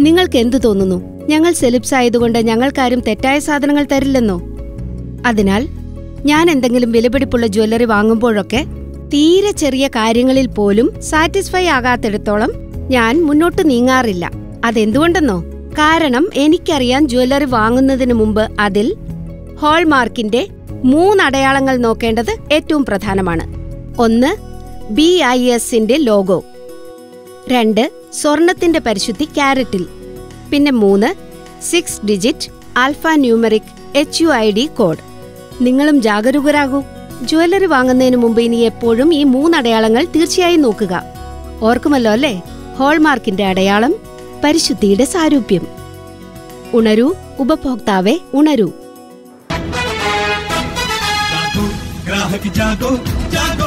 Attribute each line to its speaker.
Speaker 1: നിങ്ങൾക്ക് എന്തു തോന്നുന്നു ഞങ്ങൾ സെലിബ്സ് ആയതുകൊണ്ട് ഞങ്ങൾക്കാരും തെറ്റായ സാധനങ്ങൾ തരില്ലെന്നോ അതിനാൽ ഞാൻ എന്തെങ്കിലും വിലപിടിപ്പുള്ള ജ്വല്ലറി വാങ്ങുമ്പോഴൊക്കെ തീരെ ചെറിയ കാര്യങ്ങളിൽ പോലും സാറ്റിസ്ഫൈ ആകാത്തിടത്തോളം ഞാൻ മുന്നോട്ട് നീങ്ങാറില്ല അതെന്തുകൊണ്ടെന്നോ കാരണം എനിക്കറിയാൻ ജ്വല്ലറി വാങ്ങുന്നതിന് മുമ്പ് അതിൽ ഹോൾമാർക്കിന്റെ മൂന്നടയാളങ്ങൾ നോക്കേണ്ടത് ഏറ്റവും പ്രധാനമാണ് ഒന്ന് ബി ഐ എസിന്റെ ലോഗോ രണ്ട് സ്വർണത്തിന്റെ പരിശുദ്ധി ക്യാരറ്റിൽ പിന്നെ മൂന്ന് six digit alpha numeric H U I D code നിങ്ങളും ജാഗരൂകരാകൂ ജ്വല്ലറി വാങ്ങുന്നതിന് മുമ്പ് ഇനി എപ്പോഴും ഈ മൂന്നടയാളങ്ങൾ തീർച്ചയായും നോക്കുക ഓർക്കുമല്ലോ അല്ലേ ഹോൾമാർക്കിന്റെ അടയാളം പരിശുദ്ധിയുടെ സാരൂപ്യം ഉണരൂ ഉപഭോക്താവെ ഉണരൂ
Speaker 2: जागो ग्राहक जागो जागो